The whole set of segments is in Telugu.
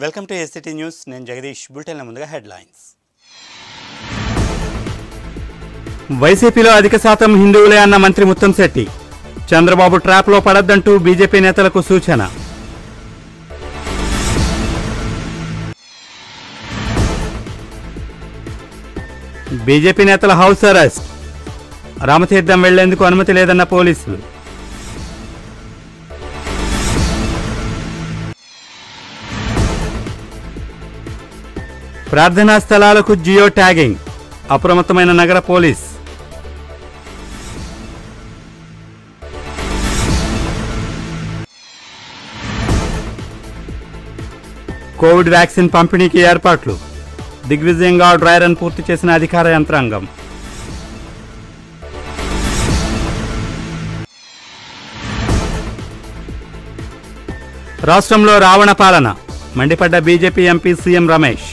వెల్కమ్ టు ఎస్సిటీ న్యూస్ నేను జగదీష్ బులెటిన్ల ముందుగా హెడ్లైన్స్ వైసీపీలో అధిక శాతం హిందువులే అన్న మంత్రి ముత్తంశెట్టి చంద్రబాబు ట్రాప్లో పడద్దంటూ బీజేపీ నేతలకు సూచన బీజేపీ నేతల హౌస్ అరెస్ట్ రామతీర్థం వెళ్లేందుకు అనుమతి లేదన్న పోలీసులు ప్రార్థనా స్థలాలకు జియో ట్యాగింగ్ అప్రమత్తమైన నగర పోలీస్ కోవిడ్ వ్యాక్సిన్ పంపిణీకి ఏర్పాట్లు దిగ్విజయంగా డ్రై రన్ పూర్తి చేసిన అధికార యంత్రాంగం రాష్ట్రంలో రావణ పాలన మండిపడ్డ బీజేపీ ఎంపీ సీఎం రమేష్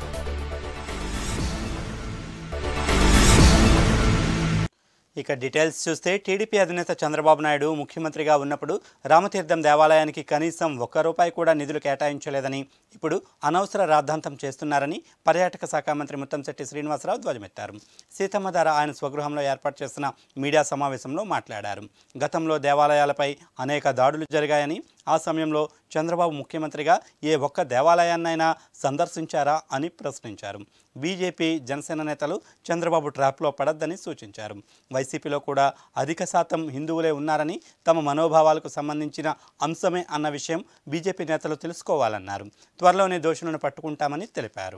ఇక డీటెయిల్స్ చూస్తే టీడీపీ అధినేత చంద్రబాబు నాయుడు ముఖ్యమంత్రిగా ఉన్నప్పుడు రామతీర్థం దేవాలయానికి కనీసం ఒక్క రూపాయి కూడా నిధులు కేటాయించలేదని ఇప్పుడు అనవసర రాద్ధాంతం చేస్తున్నారని పర్యాటక శాఖ మంత్రి ముత్తంశెట్టి శ్రీనివాసరావు ధ్వజమెత్తారు సీతమ్మధార ఆయన స్వగృహంలో ఏర్పాటు చేసిన మీడియా సమావేశంలో మాట్లాడారు గతంలో దేవాలయాలపై అనేక దాడులు జరిగాయని ఆ సమయంలో చంద్రబాబు ముఖ్యమంత్రిగా ఏ ఒక్క దేవాలయాన్నైనా సందర్శించారా అని ప్రశ్నించారు బీజేపీ జనసేన నేతలు చంద్రబాబు ట్రాప్లో పడద్దని సూచించారు వైసీపీలో కూడా అధిక శాతం హిందువులే ఉన్నారని తమ మనోభావాలకు సంబంధించిన అంశమే అన్న విషయం బీజేపీ నేతలు తెలుసుకోవాలన్నారు త్వరలోనే దోషులను పట్టుకుంటామని తెలిపారు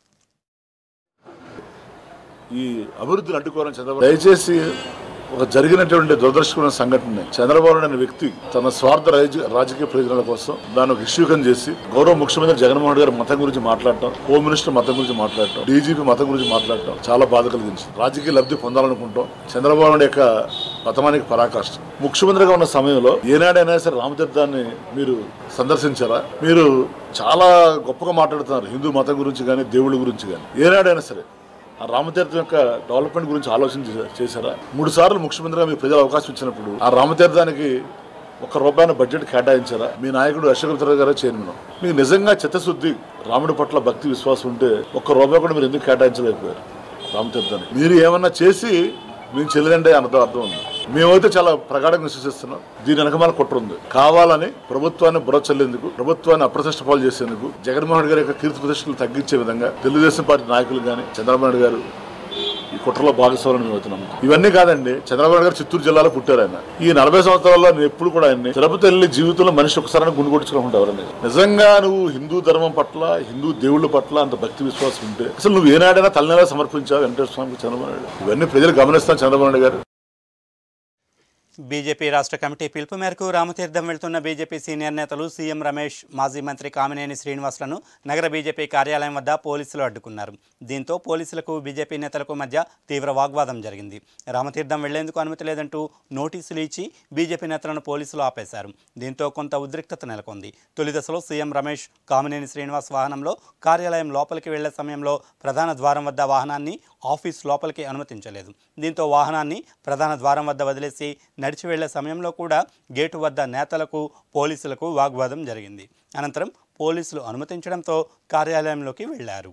ఈ అభివృద్ధిని అడ్డుకోవాలని చంద్రబాబు దయచేసి ఒక జరిగినటువంటి దురదృష్టమైన సంఘటన చంద్రబాబు నాయుడు అనే వ్యక్తి తన స్వార్థ రాజ- రాజకీయ ప్రయోజనాల కోసం దాన్ని ఒక ఇష్యూకం చేసి గౌరవ ముఖ్యమంత్రి జగన్మోహన్ గారు మతం గురించి మాట్లాడటం హోమ్ మినిస్టర్ మతం గురించి మాట్లాడటం డీజీపీ మతం గురించి మాట్లాడటం చాలా బాధ కలిగించింది రాజకీయ లబ్ధి పొందాలనుకుంటాం చంద్రబాబు నాయుడు యొక్క మతమానికి పరాకాష్ట ముఖ్యమంత్రిగా ఉన్న సమయంలో ఏనాడైనా సరే రామతీర్థాన్ని మీరు సందర్శించారా మీరు చాలా గొప్పగా మాట్లాడుతున్నారు హిందూ మతం గురించి కానీ దేవుళ్ళ గురించి కానీ ఏనాడైనా సరే ఆ రామతీర్థం యొక్క డెవలప్మెంట్ గురించి ఆలోచన చేశా- చేశారా మూడు సార్లు ముఖ్యమంత్రిగా మీకు ప్రజలు అవకాశం ఇచ్చినప్పుడు ఆ రామతీర్థానికి ఒక రూపాయిన బడ్జెట్ కేటాయించారా మీ నాయకుడు అశోక్ గారు చైర్మన్ మీకు నిజంగా చిత్తశుద్ధి రాముడి పట్ల భక్తి విశ్వాసం ఉంటే ఒక్క రూపాయి కూడా మీరు ఎందుకు కేటాయించలేకపోయారు రామతీర్థానికి మీరు ఏమన్నా చేసి మేము చెల్లిదంటే అన్నదో అర్థం ఉంది మేమైతే చాలా ప్రగాఢంగా విశ్వసిస్తున్నాం దీని వెనకమాల కుట్ర ఉంది కావాలని ప్రభుత్వాన్ని బుర్ర చల్లేందుకు ప్రభుత్వాన్ని అప్రతిష్ట పాలు చేసేందుకు జగన్మోహన్ గారి యొక్క కీర్తి ప్రతిష్టలు తగ్గించే విధంగా తెలుగుదేశం పార్టీ నాయకులు కానీ చంద్రబాబు నాయుడు గారు ఈ కుట్రలో భాగస్వామ్యం మేము అవుతున్నాం ఇవన్నీ కాదండి చంద్రబాబు నాయుడు గారు చిత్తూరు జిల్లాలో పుట్టారు ఆయన ఈ నలభై సంవత్సరాల్లో నేను ఎప్పుడు కూడా ఆయన్ని తిరుపతి వెళ్ళి జీవితంలో మనిషి ఒకసారి గుండు కొట్టుకుంటా ఎవరని నిజంగా నువ్వు హిందూ ధర్మం పట్ల హిందూ దేవుళ్ళ పట్ల అంత భక్తి విశ్వాసం ఉంటే అసలు నువ్వు ఏనాడైనా తలనెలా సమర్పించావు వెంకటేశ్వర స్వామికి చంద్రబాబు నాయుడు ఇవన్నీ ప్రజలు గమనిస్తాను చంద్రబాబు నాయుడు గారు బీజేపీ రాష్ట్ర కమిటీ పిలుపు మేరకు రామతీర్థం వెళ్తున్న బీజేపీ సీనియర్ నేతలు సీఎం రమేష్ మాజీ మంత్రి కామినేని శ్రీనివాసులను నగర బీజేపీ కార్యాలయం వద్ద పోలీసులు అడ్డుకున్నారు దీంతో పోలీసులకు బీజేపీ నేతలకు మధ్య తీవ్ర వాగ్వాదం జరిగింది రామతీర్థం వెళ్లేందుకు అనుమతి లేదంటూ నోటీసులు ఇచ్చి బీజేపీ నేతలను పోలీసులు ఆపేశారు దీంతో కొంత ఉద్రిక్తత నెలకొంది తొలి దశలో సీఎం రమేష్ కామినేని శ్రీనివాస్ వాహనంలో కార్యాలయం లోపలికి వెళ్లే సమయంలో ప్రధాన ద్వారం వద్ద వాహనాన్ని ఆఫీస్ లోపలికి అనుమతించలేదు దీంతో వాహనాన్ని ప్రధాన ద్వారం వద్ద వదిలేసి నడిచి వెళ్లే సమయంలో కూడా గేటు వద్ద నేతలకు పోలీసులకు వాగ్వాదం జరిగింది అనంతరం పోలీసులు అనుమతించడంతో కార్యాలయంలోకి వెళ్లారు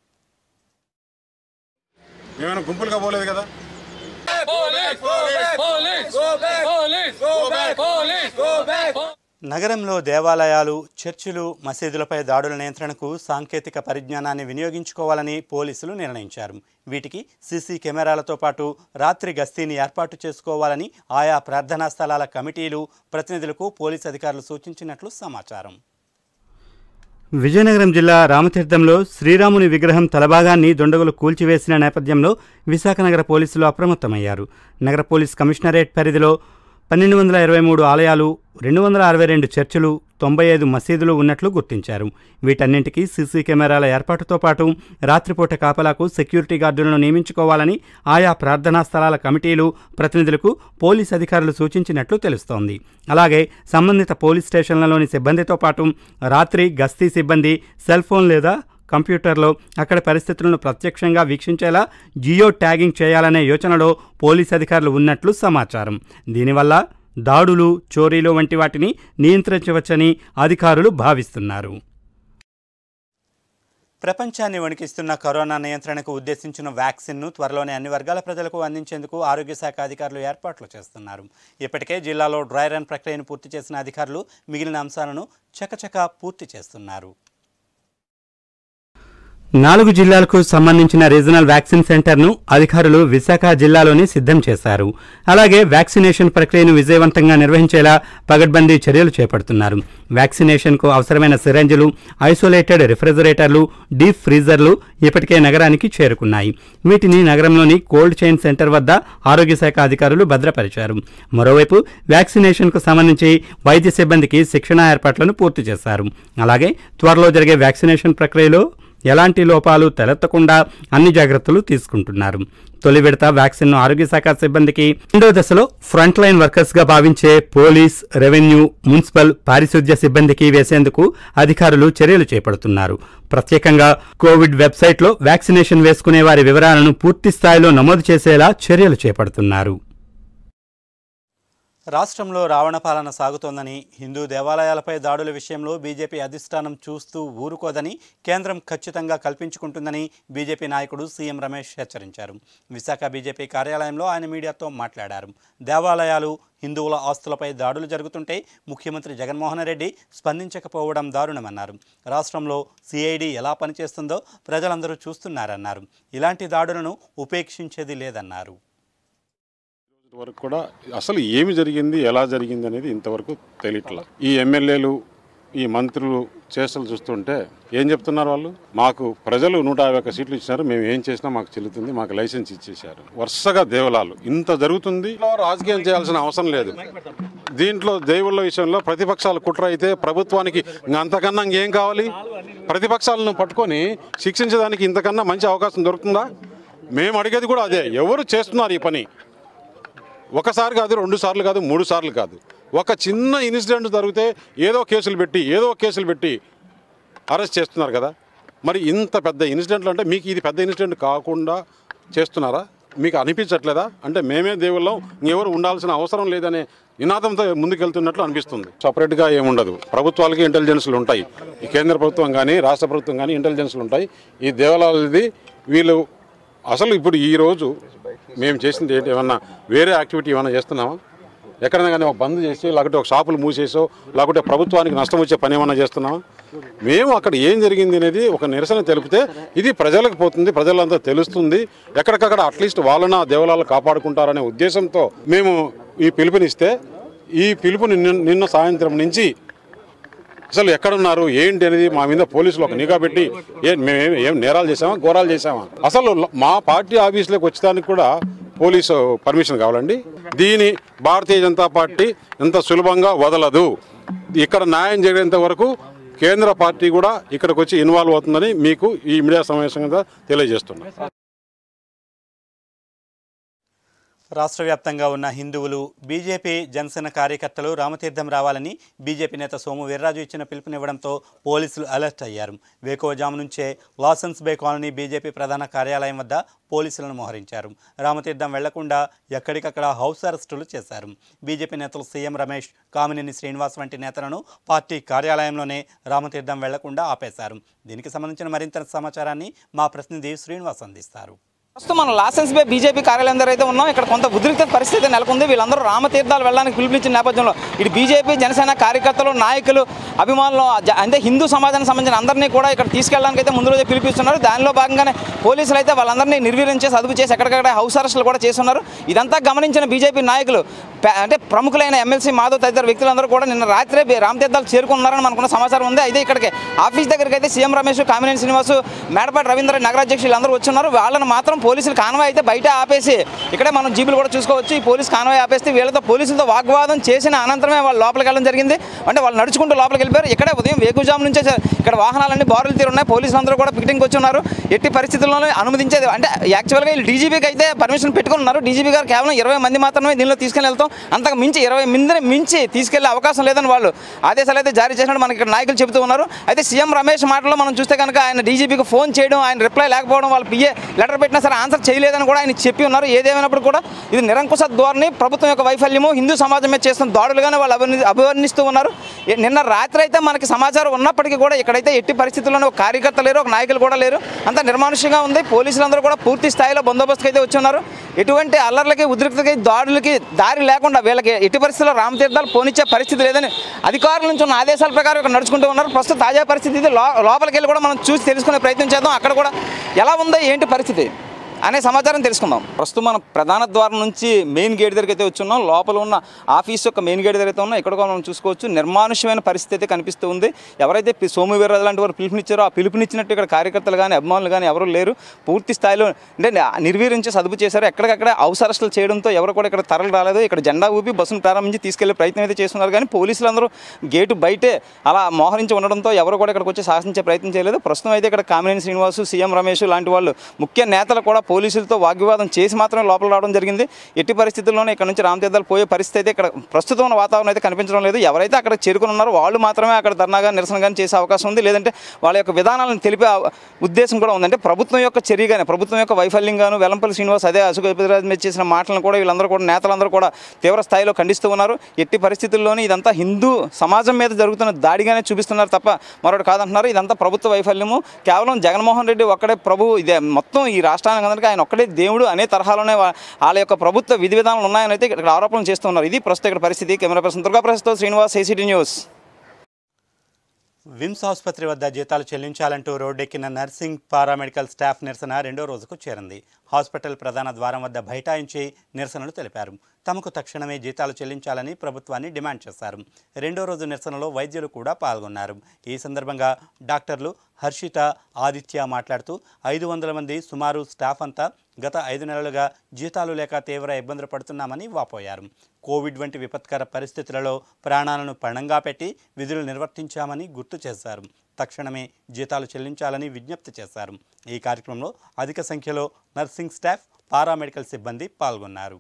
మేమైనా గుంపులుగా పోలేదు కదా Police! Police! Police! Go back! Police! Go back! Police! Go back! నగరంలో దేవాలయాలు చర్చిలు మసీదులపై దాడుల నియంత్రణకు సాంకేతిక పరిజ్ఞానాన్ని వినియోగించుకోవాలని పోలీసులు నిర్ణయించారు వీటికి సీసీ కెమెరాలతో పాటు రాత్రి గస్తీని ఏర్పాటు చేసుకోవాలని ఆయా ప్రార్థనా స్థలాల కమిటీలు ప్రతినిధులకు పోలీసు అధికారులు సూచించినట్లు సమాచారం విజయనగరం జిల్లా రామతీర్థంలో శ్రీరాముని విగ్రహం తలభాగాన్ని దొండగులు కూల్చివేసిన నేపథ్యంలో విశాఖ నగర పోలీసులు అప్రమత్తమయ్యారు నగర పోలీస్ కమిషనరేట్ పరిధిలో పన్నెండు వందల ఇరవై మూడు ఆలయాలు రెండు వందల అరవై రెండు చర్చిలు తొంభై ఐదు మసీదులు ఉన్నట్లు గుర్తించారు వీటన్నింటికీ సీసీ కెమెరాల ఏర్పాటుతో పాటు రాత్రిపూట కాపలాకు సెక్యూరిటీ గార్డులను నియమించుకోవాలని ఆయా ప్రార్థనా స్థలాల కమిటీలు ప్రతినిధులకు పోలీస్ అధికారులు సూచించినట్లు తెలుస్తోంది అలాగే సంబంధిత పోలీస్ స్టేషన్లలోని సిబ్బందితో పాటు రాత్రి గస్తీ సిబ్బంది సెల్ ఫోన్ లేదా కంప్యూటర్లో అక్కడ పరిస్థితులను ప్రత్యక్షంగా వీక్షించేలా జియో ట్యాగింగ్ చేయాలనే యోచనలో పోలీస్ అధికారులు ఉన్నట్లు సమాచారం దీనివల్ల దాడులు చోరీలు వంటి వాటిని నియంత్రించవచ్చని అధికారులు భావిస్తున్నారు ప్రపంచాన్ని వణికిస్తున్న కరోనా నియంత్రణకు ఉద్దేశించిన వ్యాక్సిన్ను త్వరలోనే అన్ని వర్గాల ప్రజలకు అందించేందుకు ఆరోగ్య శాఖ అధికారులు ఏర్పాట్లు చేస్తున్నారు ఇప్పటికే జిల్లాలో డ్రై రన్ ప్రక్రియను పూర్తి చేసిన అధికారులు మిగిలిన అంశాలను చకచకా పూర్తి చేస్తున్నారు నాలుగు జిల్లాలకు సంబంధించిన రీజనల్ వ్యాక్సిన్ సెంటర్ను అధికారులు విశాఖ జిల్లాలోనే సిద్ధం చేశారు అలాగే వ్యాక్సినేషన్ ప్రక్రియను విజయవంతంగా నిర్వహించేలా పగడ్బందీ చర్యలు చేపడుతున్నారు వ్యాక్సినేషన్కు అవసరమైన సిరంజులు ఐసోలేటెడ్ రిఫ్రిజరేటర్లు డీప్ ఫ్రీజర్లు ఇప్పటికే నగరానికి చేరుకున్నాయి వీటిని నగరంలోని కోల్డ్ చైన్ సెంటర్ వద్ద ఆరోగ్య శాఖ అధికారులు భద్రపరిచారు మరోవైపు వ్యాక్సినేషన్కు సంబంధించి వైద్య సిబ్బందికి శిక్షణ ఏర్పాట్లను పూర్తి చేశారు అలాగే త్వరలో జరిగే వ్యాక్సినేషన్ ప్రక్రియలో ఎలాంటి లోపాలు తలెత్తకుండా అన్ని జాగ్రత్తలు తీసుకుంటున్నారు తొలి విడత వ్యాక్సిన్ను ఆరోగ్య శాఖ సిబ్బందికి రెండో దశలో ఫ్రంట్ లైన్ వర్కర్స్ గా భావించే పోలీస్ రెవెన్యూ మున్సిపల్ పారిశుద్ధ్య సిబ్బందికి వేసేందుకు అధికారులు చర్యలు చేపడుతున్నారు ప్రత్యేకంగా కోవిడ్ వెబ్సైట్లో వ్యాక్సినేషన్ వేసుకునే వారి వివరాలను పూర్తి స్థాయిలో నమోదు చేసేలా చర్యలు చేపడుతున్నారు రాష్ట్రంలో రావణ పాలన సాగుతోందని హిందూ దేవాలయాలపై దాడుల విషయంలో బీజేపీ అధిష్టానం చూస్తూ ఊరుకోదని కేంద్రం ఖచ్చితంగా కల్పించుకుంటుందని బీజేపీ నాయకుడు సీఎం రమేష్ హెచ్చరించారు విశాఖ బీజేపీ కార్యాలయంలో ఆయన మీడియాతో మాట్లాడారు దేవాలయాలు హిందువుల ఆస్తులపై దాడులు జరుగుతుంటే ముఖ్యమంత్రి జగన్మోహన్ రెడ్డి స్పందించకపోవడం దారుణమన్నారు రాష్ట్రంలో సిఐడి ఎలా పనిచేస్తుందో ప్రజలందరూ చూస్తున్నారన్నారు ఇలాంటి దాడులను ఉపేక్షించేది లేదన్నారు వరకు కూడా అసలు ఏమి జరిగింది ఎలా జరిగింది అనేది ఇంతవరకు తెలియట్లా ఈ ఎమ్మెల్యేలు ఈ మంత్రులు చేష్టలు చూస్తుంటే ఏం చెప్తున్నారు వాళ్ళు మాకు ప్రజలు నూట యాభై ఒక్క సీట్లు ఇచ్చినారు మేము ఏం చేసినా మాకు చెల్లుతుంది మాకు లైసెన్స్ ఇచ్చేశారు వరుసగా దేవలాలు ఇంత జరుగుతుంది రాజకీయం చేయాల్సిన అవసరం లేదు దీంట్లో దేవుళ్ళ విషయంలో ప్రతిపక్షాలు కుట్ర అయితే ప్రభుత్వానికి ఇంక అంతకన్నా ఇంకేం కావాలి ప్రతిపక్షాలను పట్టుకొని శిక్షించడానికి ఇంతకన్నా మంచి అవకాశం దొరుకుతుందా మేము అడిగేది కూడా అదే ఎవరు చేస్తున్నారు ఈ పని ఒకసారి కాదు రెండు సార్లు కాదు మూడు సార్లు కాదు ఒక చిన్న ఇన్సిడెంట్ జరిగితే ఏదో కేసులు పెట్టి ఏదో కేసులు పెట్టి అరెస్ట్ చేస్తున్నారు కదా మరి ఇంత పెద్ద ఇన్సిడెంట్లు అంటే మీకు ఇది పెద్ద ఇన్సిడెంట్ కాకుండా చేస్తున్నారా మీకు అనిపించట్లేదా అంటే మేమే దేవుళ్ళం ఇంకెవరు ఉండాల్సిన అవసరం లేదనే నినాదంతో ముందుకెళ్తున్నట్లు అనిపిస్తుంది సపరేట్గా ఏముండదు ప్రభుత్వాలకి ఇంటెలిజెన్స్లు ఉంటాయి ఈ కేంద్ర ప్రభుత్వం కానీ రాష్ట్ర ప్రభుత్వం కానీ ఇంటెలిజెన్స్లు ఉంటాయి ఈ దేవాలయాలది వీళ్ళు అసలు ఇప్పుడు ఈ రోజు మేము చేసింది ఏంటి ఏమన్నా వేరే యాక్టివిటీ ఏమైనా చేస్తున్నామా ఎక్కడైనా కానీ ఒక బంద్ చేసి లేకపోతే ఒక షాపులు మూసేసో లేకపోతే ప్రభుత్వానికి నష్టం వచ్చే పని ఏమైనా చేస్తున్నామా మేము అక్కడ ఏం జరిగింది అనేది ఒక నిరసన తెలిపితే ఇది ప్రజలకు పోతుంది ప్రజలంతా తెలుస్తుంది ఎక్కడికక్కడ అట్లీస్ట్ వాళ్ళన దేవాలయాలు కాపాడుకుంటారనే ఉద్దేశంతో మేము ఈ పిలుపునిస్తే ఈ పిలుపు నిన్న నిన్న సాయంత్రం నుంచి అసలు ఎక్కడున్నారు ఏంటి అనేది మా మీద పోలీసులు ఒక నిఘా పెట్టి ఏ మేము ఏం నేరాలు చేసామా ఘోరాలు చేసామా అసలు మా పార్టీ ఆఫీసులోకి వచ్చేదానికి కూడా పోలీసు పర్మిషన్ కావాలండి దీని భారతీయ జనతా పార్టీ ఎంత సులభంగా వదలదు ఇక్కడ న్యాయం జరిగేంత వరకు కేంద్ర పార్టీ కూడా ఇక్కడికి వచ్చి ఇన్వాల్వ్ అవుతుందని మీకు ఈ మీడియా సమావేశంగా తెలియజేస్తున్నాను రాష్ట్ర వ్యాప్తంగా ఉన్న హిందువులు బీజేపీ జనసేన కార్యకర్తలు రామతీర్థం రావాలని బీజేపీ నేత సోము వీర్రాజు ఇచ్చిన పిలుపునివ్వడంతో పోలీసులు అలర్ట్ అయ్యారు వేకోవజాము నుంచే లాసన్స్ బే కాలనీ బీజేపీ ప్రధాన కార్యాలయం వద్ద పోలీసులను మోహరించారు రామతీర్థం వెళ్లకుండా ఎక్కడికక్కడ హౌస్ అరెస్టులు చేశారు బీజేపీ నేతలు సీఎం రమేష్ కామినేని శ్రీనివాస్ వంటి నేతలను పార్టీ కార్యాలయంలోనే రామతీర్థం వెళ్లకుండా ఆపేశారు దీనికి సంబంధించిన మరింత సమాచారాన్ని మా ప్రతినిధి శ్రీనివాస్ అందిస్తారు ప్రస్తుతం మనం లాసెన్స్ బే బీజేపీ కార్యాలయం దగ్గర అయితే ఉన్నాం ఇక్కడ కొంత ఉద్రిక్త పరిస్థితి నెలకొంది వీళ్ళందరూ రామతీర్థాలు వెళ్ళడానికి పిలుపునిచ్చిన నేపథ్యంలో ఇటు బీజేపీ జనసేన కార్యకర్తలు నాయకులు అభిమానులు జ- అంటే హిందూ సమాజానికి సంబంధించిన అందరినీ కూడా ఇక్కడ తీసుకెళ్ళడానికి అయితే ముందు రోజే పిలిపిస్తున్నారు దానిలో భాగంగానే పోలీసులు అయితే వాళ్ళందరినీ నిర్వీర్యం చేసి అదుపు చేసి ఎక్కడికక్కడ హౌస్ అరెస్టులు కూడా చేస్తున్నారు ఇదంతా గమనించిన బీజేపీ నాయకులు పే- అంటే ప్రముఖులైన ఎమ్మెల్సీ మాధవ్ తదితర వ్యక్తులందరూ కూడా నిన్న రాత్రే బి- రామతీర్థాలు చేరుకున్నారని మనకున్న సమాచారం ఉంది అయితే ఇక్కడికి ఆఫీస్ దగ్గరికి అయితే సీఎం రమేష్ కామినేని శ్రీనివాస్ మేడపాటి రవీంద్ర నగరాధ్యక్షులు అందరూ వచ్చున్నారు వాళ్ళని మాత్రం పోలీసులు కాన్వాయ్ అయితే బయట ఆపేసి ఇక్కడే మనం జీబులు కూడా చూసుకోవచ్చు ఈ పోలీస్ కాన్వాయ్ ఆపేస్తే వీళ్ళతో పోలీసులతో వాగ్వాదం చేసిన అనంతరమే వాళ్ళు లోపలికి వెళ్ళడం జరిగింది అంటే వాళ్ళు నడుచుకుంటూ లోపలికి వెళ్ళిపోయారు ఇక్కడే ఉదయం వేకుజాము నుంచే చ- ఇక్కడ వాహనాలన్నీ బారులు తీరు ఉన్నాయి పోలీసులు అందరూ కూడా పికెటింగ్కి వచ్చి ఉన్నారు ఎట్టి పరిస్థితుల్లోనూ అనుమతించేది అంటే యాక్చువల్గా వీళ్ళు డీజీపీకి అయితే పర్మిషన్ పెట్టుకుని ఉన్నారు డీజీపీ గారు కేవలం ఇరవై మంది మాత్రమే దీనిలో తీసుకెళ్ళి వెళ్తాం అంతకు మించి ఇరవై మందిని మించి తీసుకెళ్లే అవకాశం లేదని వాళ్ళు ఆదేశాలు అయితే జారీ చేసినట్టు మనకి ఇక్కడ నాయకులు చెబుతూ ఉన్నారు అయితే సీఎం రమేష్ మాటల్లో మనం చూస్తే కనుక ఆయన డీజీపీకి ఫోన్ చేయడం ఆయన రిప్లై లేకపోవడం వాళ్ళ పిఏ లెటర్ పెట్టినా సరే ఆన్సర్ చేయలేదని కూడా ఆయన చెప్పి ఉన్నారు ఏదేమైనప్పుడు కూడా ఇది నిరంకుశ ధోరణి ప్రభుత్వం యొక్క వైఫల్యము హిందూ సమాజం మీద చేస్తున్న దాడులుగానే వాళ్ళు అభివర్ణి అభివర్ణిస్తూ ఉన్నారు ఏ- నిన్న రాత్రి అయితే మనకి సమాచారం ఉన్నప్పటికీ కూడా ఇక్కడైతే ఎట్టి పరిస్థితుల్లోనూ ఒక కార్యకర్త లేరు ఒక నాయకులు కూడా లేరు అంత నిర్మానుష్యంగా ఉంది పోలీసులందరూ కూడా పూర్తి స్థాయిలో బందోబస్తుకి అయితే వచ్చి ఉన్నారు ఎటువంటి అల్లర్లకి ఉద్రిక్తకి దాడులకి దారి లేకుండా వీళ్ళకి ఎట్టి పరిస్థితుల్లో రామతీర్థాలు పోనిచ్చే పరిస్థితి లేదని అధికారుల నుంచి ఉన్న ఆదేశాల ప్రకారం ఇక్కడ నడుచుకుంటూ ఉన్నారు ప్రస్తుతం తాజా పరిస్థితి ఇది లో- లోపలికి వెళ్ళి కూడా మనం చూసి తెలుసుకునే ప్రయత్నం చేద్దాం అక్కడ కూడా ఎలా ఉందో ఏంటి పరిస్థితి అనే సమాచారం తెలుసుకుందాం ప్రస్తుతం మనం ప్రధాన ద్వారం నుంచి మెయిన్ గేట్ దగ్గరికి అయితే వచ్చున్నాం లోపల ఉన్న ఆఫీస్ యొక్క మెయిన్ గేట్ దగ్గర అయితే ఉన్నాం ఇక్కడ కూడా మనం చూసుకోవచ్చు నిర్మానుష్యమైన పరిస్థితి అయితే కనిపిస్తూ ఉంది ఎవరైతే పి- సోము వీర్రాజు లాంటి వారు పిలుపునిచ్చారో ఆ పిలుపునిచ్చినట్టు ఇక్కడ కార్యకర్తలు కానీ అభిమానులు కానీ ఎవరు లేరు పూర్తి స్థాయిలో అంటే నిర్వీరించి సదుపు చేశారు ఎక్కడికక్కడ హౌస్ అరెస్టులు చేయడంతో ఎవరు కూడా ఇక్కడ తరలి రాలేదు ఇక్కడ జెండా ఊపి బస్సును ప్రారంభించి తీసుకెళ్లే ప్రయత్నం అయితే చేస్తున్నారు కానీ పోలీసులు అందరూ గేటు బయటే అలా మోహరించి ఉండడంతో ఎవరు కూడా ఇక్కడికి వచ్చి శాసించే ప్రయత్నం చేయలేదు ప్రస్తుతం అయితే ఇక్కడ కామినేని శ్రీనివాసు సీఎం రమేష్ లాంటి వాళ్ళు ముఖ్య నేతలు కూడా పోలీసులతో వాగ్వివాదం చేసి మాత్రమే లోపల రావడం జరిగింది ఎట్టి పరిస్థితుల్లోనే ఇక్కడ నుంచి రామతీర్థాలు పోయే పరిస్థితి అయితే ఇక్కడ ప్రస్తుతం ఉన్న వాతావరణం అయితే కనిపించడం లేదు ఎవరైతే అక్కడ చేరుకుని ఉన్నారో వాళ్ళు మాత్రమే అక్కడ ధర్నాగా నిరసన కానీ చేసే అవకాశం ఉంది లేదంటే వాళ్ళ యొక్క విధానాలను తెలిపే ఆ- ఉద్దేశం కూడా ఉంది అంటే ప్రభుత్వం యొక్క చర్యగానే ప్రభుత్వం యొక్క వైఫల్యం గాను వెల్లంపల్లి శ్రీనివాస్ అదే అశోక్ గజపతిరాజు మీద చేసిన మాటలను కూడా వీళ్ళందరూ కూడా నేతలందరూ కూడా తీవ్ర స్థాయిలో ఖండిస్తూ ఉన్నారు ఎట్టి పరిస్థితుల్లోనే ఇదంతా హిందూ సమాజం మీద జరుగుతున్న దాడిగానే చూపిస్తున్నారు తప్ప మరొకటి కాదంటున్నారు ఇదంతా ప్రభుత్వ వైఫల్యము కేవలం జగన్మోహన్ రెడ్డి ఒక్కడే ప్రభు ఇదే మొత్తం ఈ రాష్ట్రానికి అందరికీ ఆయన ఒక్కడే దేవుడు అనే తరహాలోనే వా- వాళ్ళ యొక్క ప్రభుత్వ విధి విధానాలు ఉన్నాయని అయితే ఇక్కడ ఆరోపణలు చేస్తున్నారు ఇది ప్రస్తుతం ఇక్కడ పరిస్థితి కెమెరా పర్సన్ దుర్గా ప్రస్తుతం శ్రీనివాస్ ఏసీటీ న్యూస్ విమ్స్ ఆసుపత్రి వద్ద జీతాలు చెల్లించాలంటూ రోడ్డెక్కిన నర్సింగ్ పారామెడికల్ స్టాఫ్ నిరసన రెండో రోజుకు చేరింది హాస్పిటల్ ప్రధాన ద్వారం వద్ద బైఠాయించి నిరసనలు తెలిపారు తమకు తక్షణమే జీతాలు చెల్లించాలని ప్రభుత్వాన్ని డిమాండ్ చేశారు రెండో రోజు నిరసనలో వైద్యులు కూడా పాల్గొన్నారు ఈ సందర్భంగా డాక్టర్లు హర్షిత ఆదిత్య మాట్లాడుతూ ఐదు వందల మంది సుమారు స్టాఫ్ అంతా గత ఐదు నెలలుగా జీతాలు లేక తీవ్ర ఇబ్బందులు పడుతున్నామని వాపోయారు కోవిడ్ వంటి విపత్కర పరిస్థితులలో ప్రాణాలను పణంగా పెట్టి విధులు నిర్వర్తించామని గుర్తు చేశారు తక్షణమే జీతాలు చెల్లించాలని విజ్ఞప్తి చేశారు ఈ కార్యక్రమంలో అధిక సంఖ్యలో నర్సింగ్ స్టాఫ్ పారామెడికల్ సిబ్బంది పాల్గొన్నారు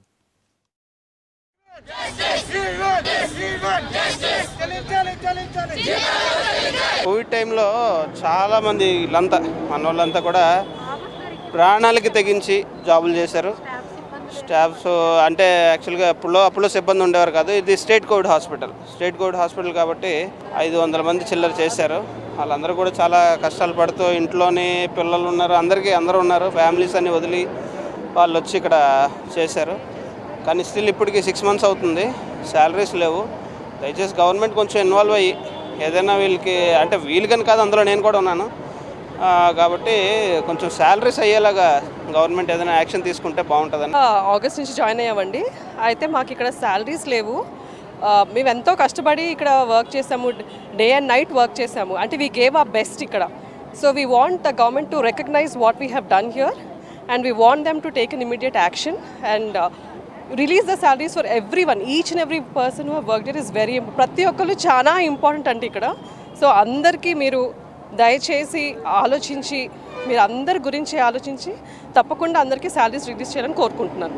కోవిడ్ టైంలో చాలామంది వీళ్ళంతా మన వాళ్ళంతా కూడా ప్రాణాలకి తెగించి జాబులు చేశారు స్టాఫ్స్ అంటే యాక్చువల్గా అప్పుడులో అప్పుడులో సిబ్బంది ఉండేవారు కాదు ఇది state Covid hospital state Covid hospital కాబట్టి ఐదు వందల మంది చిల్లర చేశారు వాళ్ళందరూ కూడా చాలా కష్టాలు పడుతూ ఇంట్లోనే పిల్లలు ఉన్నారు అందరికీ అందరూ ఉన్నారు ఫ్యామిలీస్ అన్ని వదిలి వాళ్ళు వచ్చి ఇక్కడ చేశారు కానీ స్టిల్ ఇప్పటికి సిక్స్ మంత్స్ అవుతుంది శాలరీస్ లేవు దయచేసి గవర్నమెంట్ కొంచెం ఇన్వాల్వ్ అయ్యి ఏదైనా వీళ్ళకి అంటే వీళ్ళకని కాదు అందులో నేను కూడా ఉన్నాను ఆ, కాబట్టి కొంచెం శాలరీస్ అయ్యేలాగా గవర్నమెంట్ ఏదైనా యాక్షన్ తీసుకుంటే బాగుంటుందని ఆగస్ట్ నుంచి జాయిన్ అయ్యామండి అయితే మాకు ఇక్కడ శాలరీస్ లేవు ఆ, మేము ఎంతో కష్టపడి ఇక్కడ వర్క్ చేసాము డే అండ్ నైట్ వర్క్ చేసాము అంటే వీ గేవ్ ఆ బెస్ట్ ఇక్కడ so we want the government to recognise what we have done here and we want them to take an immediate action and release the salaries for everyone each and every person who work it is very ప్రతి ఒక్కరు చాలా ఇంపార్టెంట్ అండి ఇక్కడ సో అందరికీ మీరు దయచేసి ఆలోచించి మీరు అందరి గురించి ఆలోచించి తప్పకుండా అందరికీ శాలరీస్ రిలీజ్ చేయాలని కోరుకుంటున్నాను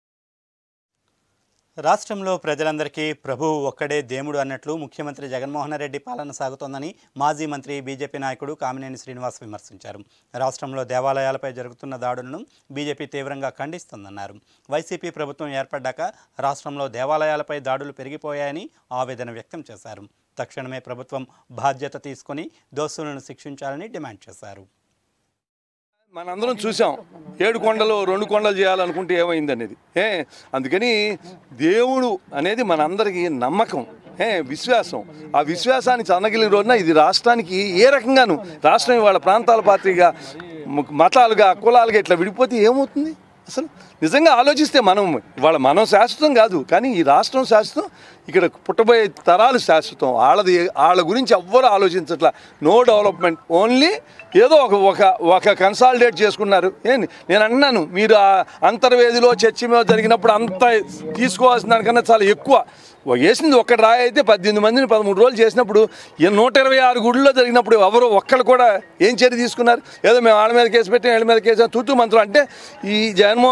రాష్ట్రంలో ప్రజలందరికీ ప్రభువు ఒక్కడే దేవుడు అన్నట్లు ముఖ్యమంత్రి జగన్మోహన్ రెడ్డి పాలన సాగుతోందని మాజీ మంత్రి బీజేపీ నాయకుడు కామినేని శ్రీనివాస్ విమర్శించారు రాష్ట్రంలో దేవాలయాలపై జరుగుతున్న దాడులను బీజేపీ తీవ్రంగా ఖండిస్తోందన్నారు వైసీపీ ప్రభుత్వం ఏర్పడ్డాక రాష్ట్రంలో దేవాలయాలపై దాడులు పెరిగిపోయాయని ఆవేదన వ్యక్తం చేశారు తక్షణమే ప్రభుత్వం బాధ్యత తీసుకొని దోషులను శిక్షించాలని డిమాండ్ చేశారు మనందరం చూసాం ఏడు కొండలు రెండు కొండలు చేయాలనుకుంటే ఏమైంది అనేది ఏ అందుకని దేవుడు అనేది మనందరికీ నమ్మకం ఏ విశ్వాసం ఆ విశ్వాసాన్ని చన్నగిలిన రోజున ఇది రాష్ట్రానికి ఏ రకంగాను రాష్ట్రం ఇవాళ ప్రాంతాల పార్టీగా మ- మతాలుగా కులాలుగా ఇట్లా విడిపోతే ఏమవుతుంది అసలు నిజంగా ఆలోచిస్తే మనం ఇవాళ మనం శాశ్వతం కాదు కానీ ఈ రాష్ట్రం శాశ్వతం ఇక్కడ పుట్టబోయే తరాలు శాశ్వతం వాళ్ళది వాళ్ళ గురించి ఎవ్వరు ఆలోచించట్లా నో డెవలప్మెంట్ ఓన్లీ ఏదో ఒక ఒక ఒక కన్సాలిడేట్ చేసుకున్నారు ఏంది నేను అన్నాను మీరు ఆ అంతర్వేదిలో చర్చ మీద జరిగినప్పుడు అంత తీసుకోవాల్సిన దానికన్నా చాలా ఎక్కువ వేసింది ఒక్కటి రాయి అయితే పద్దెనిమిది మందిని పదమూడు రోజులు చేసినప్పుడు ఈ నూట ఇరవై ఆరు గుళ్ళలో జరిగినప్పుడు ఎవరు ఒక్కళ్ళు కూడా ఏం చర్య తీసుకున్నారు ఏదో మేము వాళ్ళ మీద కేసు పెట్టి వీళ్ళ మీద కేసు తూతూ మంత్రం అంటే ఈ జగన్మోహన్ రెడ్డి గారు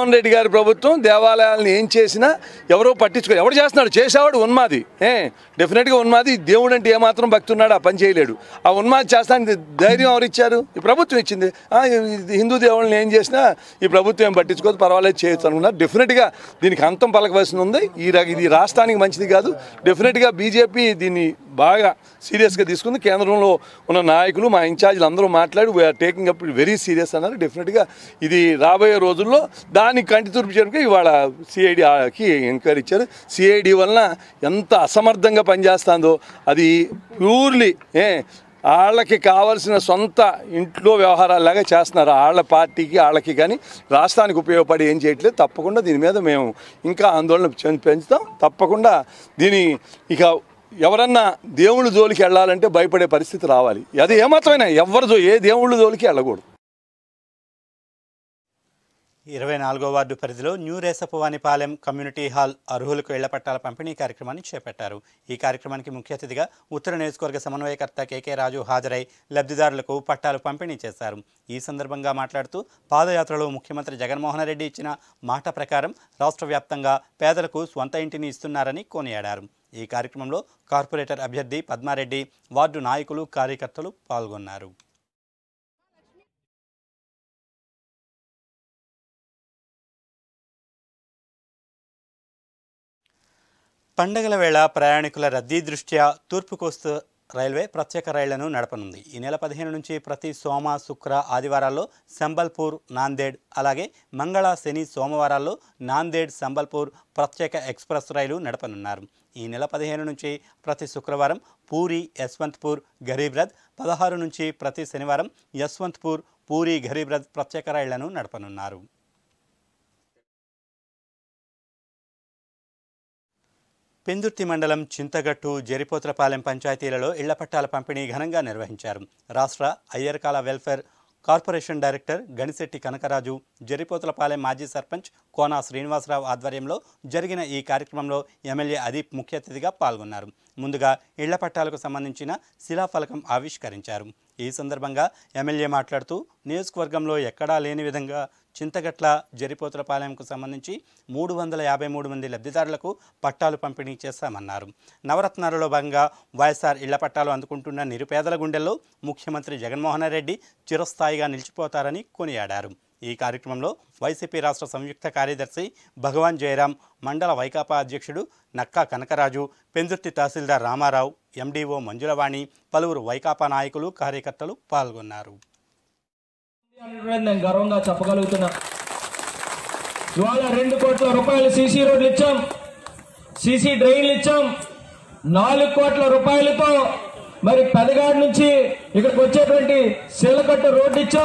గారి ప్రభుత్వం దేవాలయాలను ఏం చేసినా ఎవరో పట్టించుకో ఎవరు చేస్తున్నాడు చేసేవాడు ఉన్మాది ఏ డెఫినెట్గా ఉన్మాది దేవుడు అంటే ఏమాత్రం భక్తి ఉన్నాడు ఆ పని చేయలేడు ఆ ఉన్మాది చేస్తానికి ధైర్యం ఎవరు ఇచ్చారు ఈ ప్రభుత్వం ఇచ్చింది ఆ, ఇది హిందూ దేవుళ్ళని ఏం చేసినా ఈ ప్రభుత్వం ఏం పట్టించుకోదు పర్వాలేదు చేయొచ్చు అనుకున్నారు డెఫినెట్గా దీనికి అంతం పలకవలసి ఉంది ఈ ర- ఇది రాష్ట్రానికి మంచిది కాదు డెఫినెట్గా బీజేపీ దీన్ని బాగా సీరియస్గా తీసుకుంది కేంద్రంలో ఉన్న నాయకులు మా ఇన్ఛార్జీలు అందరూ మాట్లాడి we are taking up very serious అన్నారు డెఫినెట్గా ఇది రాబోయే రోజుల్లో దానికి కంటి తూర్పు చేరుకు ఇవాళ సిఐడికి ఎంక్వైరీ ఇచ్చారు సిఐడి వలన ఎంత అసమర్థంగా పనిచేస్తుందో అది ప్యూర్లీ ఏ వాళ్ళకి కావాల్సిన సొంత ఇంట్లో వ్యవహారాలాగా చేస్తున్నారు వాళ్ళ పార్టీకి వాళ్ళకి కానీ రాష్ట్రానికి ఉపయోగపడి ఏం చేయట్లేదు తప్పకుండా దీని మీద మేము ఇంకా ఆందోళన పెం- పెంచుతాం తప్పకుండా దీని ఇక ఎవరన్నా దేవుళ్ళ జోలికి వెళ్ళాలంటే భయపడే పరిస్థితి రావాలి అది ఏమాత్రమైనా ఎవరి జో ఏ దేవుళ్ళ జోలికి వెళ్ళకూడదు ఇరవై నాలుగో వార్డు పరిధిలో న్యూ రేసపువానిపాలెం కమ్యూనిటీ హాల్ అర్హులకు ఇళ్ల పట్టాల పంపిణీ కార్యక్రమాన్ని చేపట్టారు ఈ కార్యక్రమానికి ముఖ్య అతిథిగా ఉత్తర నియోజకవర్గ సమన్వయకర్త కేకే రాజు హాజరై లబ్ధిదారులకు పట్టాలు పంపిణీ చేశారు ఈ సందర్భంగా మాట్లాడుతూ పాదయాత్రలో ముఖ్యమంత్రి జగన్మోహన్ రెడ్డి ఇచ్చిన మాట ప్రకారం రాష్ట్ర వ్యాప్తంగా పేదలకు స్వంత ఇంటిని ఇస్తున్నారని కొనియాడారు ఈ కార్యక్రమంలో కార్పొరేటర్ అభ్యర్థి పద్మారెడ్డి వార్డు నాయకులు కార్యకర్తలు పాల్గొన్నారు పండగల వేళ ప్రయాణికుల రద్దీ దృష్ట్యా తూర్పు కోస్తు రైల్వే ప్రత్యేక రైళ్లను నడపనుంది ఈ నెల పదిహేను నుంచి ప్రతి సోమ శుక్ర ఆదివారాల్లో సంబల్పూర్ నాందేడ్ అలాగే మంగళ శని సోమవారాల్లో నాందేడ్ సంబల్పూర్ ప్రత్యేక ఎక్స్ప్రెస్ రైలు నడపనున్నారు ఈ నెల పదిహేను నుంచి ప్రతి శుక్రవారం పూరి యశ్వంత్పూర్ గరీబ్ రథ్ పదహారు నుంచి ప్రతి శనివారం యశ్వంత్పూర్ పూరి గరీబ్ రథ్ ప్రత్యేక రైళ్లను నడపనున్నారు పెందుర్తి మండలం చింతగట్టు జరిపోతులపాలెం పంచాయతీలలో ఇళ్ల పట్టాల పంపిణీ ఘనంగా నిర్వహించారు రాష్ట్ర అయ్యర్కాల welfare corporation director Ganisetti Kanakaraju Jaripothulapalem మాజీ సర్పంచ్ కోనా శ్రీనివాసరావు ఆధ్వర్యంలో జరిగిన ఈ కార్యక్రమంలో ఎమ్మెల్యే అదీప్ ముఖ్య అతిథిగా పాల్గొన్నారు ముందుగా ఇళ్ల పట్టాలకు సంబంధించిన శిలాఫలకం ఆవిష్కరించారు ఈ సందర్భంగా ఎమ్మెల్యే మాట్లాడుతూ నియోజకవర్గంలో ఎక్కడా లేని విధంగా చింతగట్ల జరిపోతులపాలెంకు సంబంధించి మూడు వందల యాభై మూడు మంది లబ్ధిదారులకు పట్టాలు పంపిణీ చేశామన్నారు నవరత్నాలలో భాగంగా వైఎస్ఆర్ ఇళ్ల పట్టాలు అందుకుంటున్న నిరుపేదల గుండెల్లో ముఖ్యమంత్రి జగన్మోహన్ రెడ్డి చిరస్థాయిగా నిలిచిపోతారని కొనియాడారు ఈ కార్యక్రమంలో వైసీపీ రాష్ట్ర సంయుక్త కార్యదర్శి భగవాన్ జయరాం మండల వైకాపా అధ్యక్షుడు నక్కా కనకరాజు పెందుర్తి తహసీల్దార్ రామారావు ఎండీఓ మంజులవాణి పలువురు వైకాపా నాయకులు కార్యకర్తలు పాల్గొన్నారు అనేటువంటిది నేను గర్వంగా చెప్పగలుగుతున్నా ఇవాళ రెండు కోట్ల రూపాయలు సీసీ రోడ్లు ఇచ్చాం సీసీ డ్రైన్లు ఇచ్చాం నాలుగు కోట్ల రూపాయలతో మరి పెదగాడి నుంచి ఇక్కడికి వచ్చేటువంటి శీలకట్టు రోడ్డు ఇచ్చాం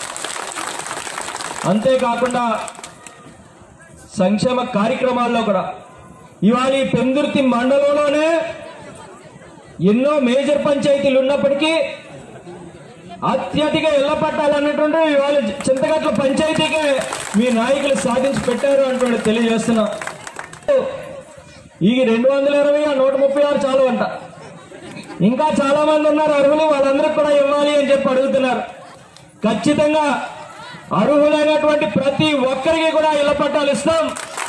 అంతేకాకుండా సంక్షేమ కార్యక్రమాల్లో కూడా ఇవాళ ఈ పెందుర్తి మండలంలోనే ఎన్నో మేజర్ పంచాయతీలు ఉన్నప్పటికీ అత్యధిక ఇళ్ల పట్టాలన్నటువంటి ఇవాళ చింతగట్ల పంచాయతీకే మీ నాయకులు సాధించి పెట్టారు అంటూ తెలియజేస్తున్నా ఈ రెండు వందల ఇరవై ఆ నూట ముప్పై ఆరు చాలు అంట ఇంకా చాలా మంది ఉన్నారు అర్హులు వాళ్ళందరికీ కూడా ఇవ్వాలి అని చెప్పి అడుగుతున్నారు ఖచ్చితంగా అర్హులైనటువంటి ప్రతి ఒక్కరికి కూడా ఇళ్ల పట్టాలు ఇస్తాం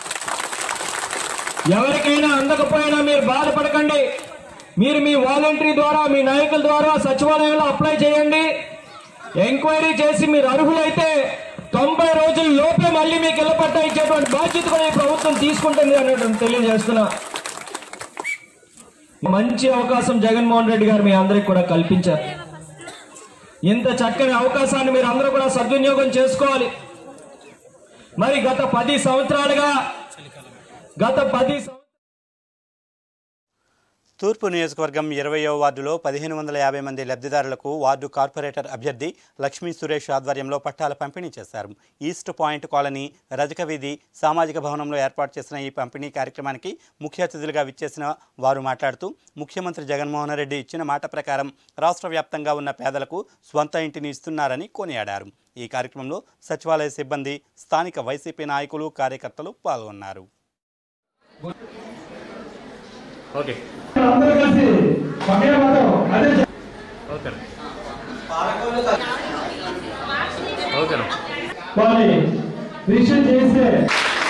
ఎవరికైనా అందకపోయినా మీరు బాధపడకండి మీరు మీ వాలంటరీ ద్వారా మీ నాయకుల ద్వారా సచివాలయంలో అప్లై చేయండి ఎంక్వైరీ చేసి మీరు అర్హులైతే తొంభై రోజుల లోపే మళ్ళీ మీకు ఇళ్ల పట్టా ఇచ్చేటువంటి బాధ్యత కూడా ఈ ప్రభుత్వం తీసుకుంటుంది అనేటువంటి తెలియజేస్తున్నా మంచి అవకాశం జగన్మోహన్ రెడ్డి గారు మీ అందరికి కూడా కల్పించారు ఇంత చక్కని అవకాశాన్ని మీరు అందరూ కూడా సద్వినియోగం చేసుకోవాలి మరి గత పది సంవత్సరాలుగా గత పది సంవత్సరాలు తూర్పు నియోజకవర్గం ఇరవయో వార్డులో పదిహేను వందల యాభై మంది లబ్ధిదారులకు వార్డు కార్పొరేటర్ అభ్యర్థి లక్ష్మీ సురేష్ ఆధ్వర్యంలో పట్టాల పంపిణీ చేశారు ఈస్ట్ పాయింట్ కాలనీ రజక వీధి సామాజిక భవనంలో ఏర్పాటు చేసిన ఈ పంపిణీ కార్యక్రమానికి ముఖ్య అతిథులుగా విచ్చేసిన వారు మాట్లాడుతూ ముఖ్యమంత్రి జగన్మోహన్ రెడ్డి ఇచ్చిన మాట ప్రకారం రాష్ట్ర వ్యాప్తంగా ఉన్న పేదలకు స్వంత ఇంటిని ఇస్తున్నారని కొనియాడారు ఈ కార్యక్రమంలో సచివాలయ సిబ్బంది స్థానిక వైసీపీ నాయకులు కార్యకర్తలు పాల్గొన్నారు ఓకే ఓకే ఓకేనా వారి విషయం చేస్తే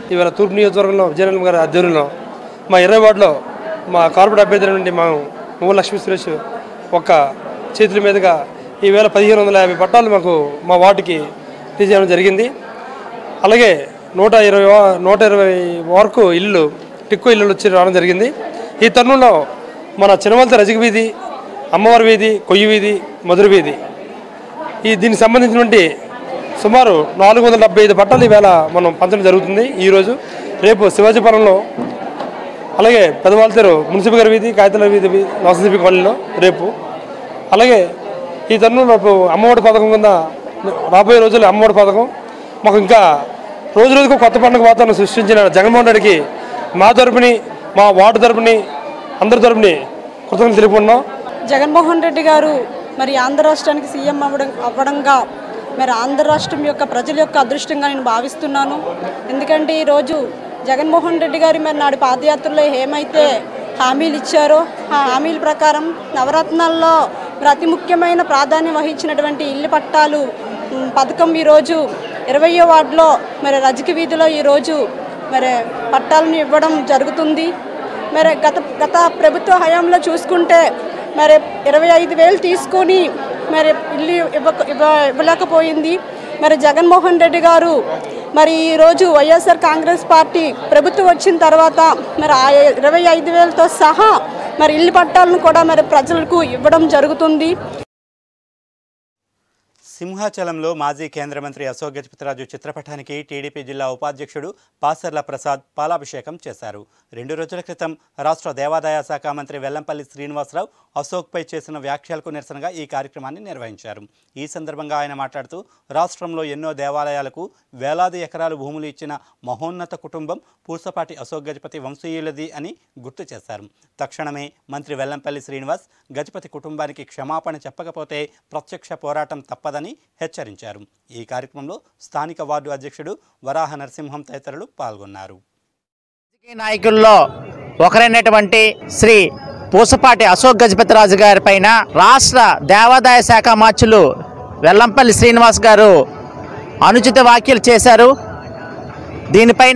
ఇవాళ తూర్పు నియోజకవర్గంలో విజయనగరం గారి ఆధ్వర్యంలో మా ఇరవై వార్డులో మా కార్పొరేట్ అభ్యర్థి నుండి మా మువ్వ లక్ష్మీ సురేష్ ఒక్క చేతుల మీదుగా ఈవేళ పదిహేను వందల యాభై పట్టాలు మాకు మా వార్డుకి తీసేయడం జరిగింది అలాగే నూట ఇరవై వా- నూట ఇరవై వరకు ఇల్లు టిక్కు ఇల్లు వచ్చి రావడం జరిగింది ఈ తరుణంలో మన చినమలత రజక వీధి అమ్మవారి వీధి కొయ్యి వీధి మధుర వీధి ఈ దీనికి సంబంధించినటువంటి సుమారు నాలుగు వందల డెబ్బై ఐదు పట్టాలు ఈవేళ మనం పంచడం జరుగుతుంది ఈరోజు రేపు శివాజీపురంలో అలాగే పెదవాళ్ళతేరు మున్సిపల్ గారి వీధి కాగితాల వీధి వాసనశిల్పి కాలనీలో రేపు అలాగే ఈ తరుణంలో రేపు అమ్మఒడి పథకం కింద రాబోయే రోజుల్లో అమ్మఒడి పథకం మాకు ఇంకా రోజు రోజుకు కొత్త పండుగ వాతావరణం సృష్టించిన జగన్మోహన్ రెడ్డికి మా తరపుని మా వార్డు తరపుని అందరి తరపుని కృతజ్ఞతలు తెలుపుకున్నాం జగన్మోహన్ రెడ్డి గారు మరి ఆంధ్ర రాష్ట్రానికి సీఎం అవ్వడం అవ్వడంగా మరి ఆంధ్ర రాష్ట్రం యొక్క ప్రజల యొక్క అదృష్టంగా నేను భావిస్తున్నాను ఎందుకంటే ఈరోజు జగన్మోహన్ రెడ్డి గారు మరి నాడు పాదయాత్రలో ఏమైతే హామీలు ఇచ్చారో ఆ హామీల ప్రకారం నవరత్నాల్లో మరి అతి ముఖ్యమైన ప్రాధాన్యం వహించినటువంటి ఇల్లు పట్టాలు ఉమ్, పథకం ఈరోజు ఇరవయో వార్డులో మరి రజక వీధిలో ఈరోజు మరి పట్టాలను ఇవ్వడం జరుగుతుంది మరి గత గత ప్రభుత్వ హయాంలో చూసుకుంటే మరి ఇరవై ఐదు వేలు తీసుకొని మరి ఇల్లు ఇవ్వక ఇవ్వ ఇవ్వలేకపోయింది మరి జగన్మోహన్ రెడ్డి గారు మరి ఈరోజు వైఎస్ఆర్ కాంగ్రెస్ పార్టీ ప్రభుత్వం వచ్చిన తర్వాత మరి ఆ ఇరవై ఐదు వేలతో సహా మరి ఇల్లు పట్టాలను కూడా మరి ప్రజలకు ఇవ్వడం జరుగుతుంది సింహాచలంలో మాజీ కేంద్ర మంత్రి అశోక్ గజపతిరాజు చిత్రపటానికి టీడీపీ జిల్లా ఉపాధ్యక్షుడు పాసర్ల ప్రసాద్ పాలాభిషేకం చేశారు రెండు రోజుల క్రితం రాష్ట్ర దేవాదాయ శాఖ మంత్రి వెల్లంపల్లి శ్రీనివాసరావు అశోక్పై చేసిన వ్యాఖ్యలకు నిరసనగా ఈ కార్యక్రమాన్ని నిర్వహించారు ఈ సందర్భంగా ఆయన మాట్లాడుతూ రాష్ట్రంలో ఎన్నో దేవాలయాలకు వేలాది ఎకరాలు భూములు ఇచ్చిన మహోన్నత కుటుంబం పూసపాటి అశోక్ గజపతి వంశీయులది అని గుర్తు చేశారు తక్షణమే మంత్రి వెల్లంపల్లి శ్రీనివాస్ గజపతి కుటుంబానికి క్షమాపణ చెప్పకపోతే ప్రత్యక్ష పోరాటం తప్పదని హెచ్చరించారు ఈ కార్యక్రమంలో స్థానిక వార్డు అధ్యక్షుడు వరాహ నరసింహం తదితరులు పాల్గొన్నారు నాయకుల్లో ఒకరైనటువంటి శ్రీ పూసపాటి అశోక్ గజపతిరాజు గారి పైన రాష్ట్ర దేవాదాయ శాఖ మార్చులు వెల్లంపల్లి శ్రీనివాస్ గారు అనుచిత వ్యాఖ్యలు చేశారు దీనిపైన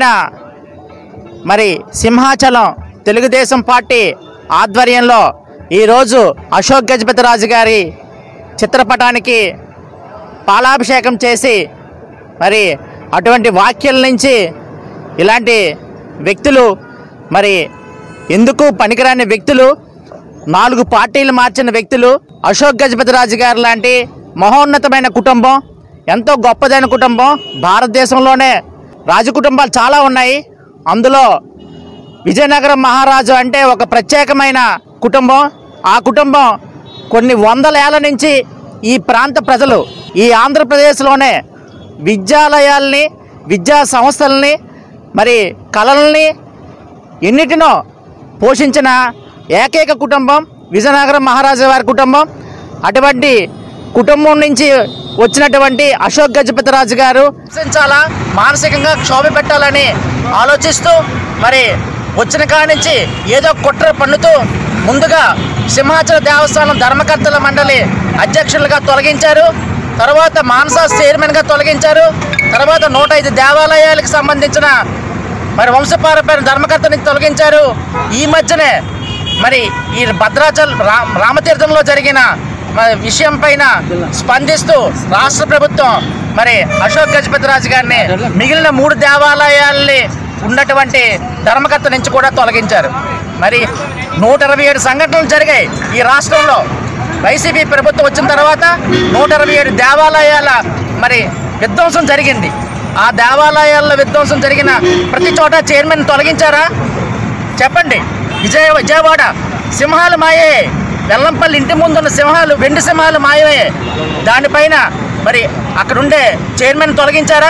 మరి సింహాచలం తెలుగుదేశం పార్టీ ఆధ్వర్యంలో ఈరోజు అశోక్ గజపతిరాజు గారి చిత్రపటానికి పాలాభిషేకం చేసి మరి అటువంటి వాక్యాల నుంచి ఇలాంటి వ్యక్తులు మరి ఎందుకు పనికిరాని వ్యక్తులు నాలుగు పార్టీలు మార్చిన వ్యక్తులు అశోక్ గజపతిరాజు గారు లాంటి మహోన్నతమైన కుటుంబం ఎంతో గొప్పదైన కుటుంబం భారతదేశంలోనే రాజకుటుంబాలు చాలా ఉన్నాయి అందులో విజయనగరం మహారాజు అంటే ఒక ప్రత్యేకమైన కుటుంబం ఆ కుటుంబం కొన్ని వందల ఏళ్ల నుంచి ఈ ప్రాంత ప్రజలు ఈ ఆంధ్రప్రదేశ్లోనే విద్యాలయాల్ని విద్యా సంస్థల్ని మరి కళల్ని ఎన్నిటినో పోషించిన ఏకైక కుటుంబం విజయనగరం మహారాజా వారి కుటుంబం అటువంటి కుటుంబం నుంచి వచ్చినటువంటి అశోక్ గజపతిరాజు గారు చాలా మానసికంగా క్షోభ పెట్టాలని ఆలోచిస్తూ మరి వచ్చిన కాడి నుంచి ఏదో కుట్ర పన్నుతూ ముందుగా సింహాచల దేవస్థానం ధర్మకర్తల మండలి అధ్యక్షులుగా తొలగించారు తర్వాత మానసా చైర్మన్గా తొలగించారు తర్వాత నూట ఐదు దేవాలయాలకు సంబంధించిన మరి వంశపారపైన ధర్మకర్త నుంచి తొలగించారు ఈ మధ్యనే మరి ఈ భద్రాచల్ రా రామతీర్థంలో జరిగిన మరి విషయం పైన స్పందిస్తూ రాష్ట్ర ప్రభుత్వం మరి అశోక్ గజపతిరాజు గారిని మిగిలిన మూడు దేవాలయాల్ని ఉన్నటువంటి ధర్మకర్త నుంచి కూడా తొలగించారు మరి నూట ఇరవై ఏడు సంఘటనలు జరిగాయి ఈ రాష్ట్రంలో వైసీపీ ప్రభుత్వం వచ్చిన తర్వాత నూట ఇరవై ఏడు దేవాలయాల మరి విధ్వంసం జరిగింది ఆ దేవాలయాల్లో విధ్వంసం జరిగిన ప్రతి చోట చైర్మన్ తొలగించారా చెప్పండి విజయ విజయవాడ సింహాలు మాయే వెల్లంపల్లి ఇంటి ముందున్న సింహాలు వెండి సింహాలు మాయమే దానిపైన మరి అక్కడుండే చైర్మన్ తొలగించారా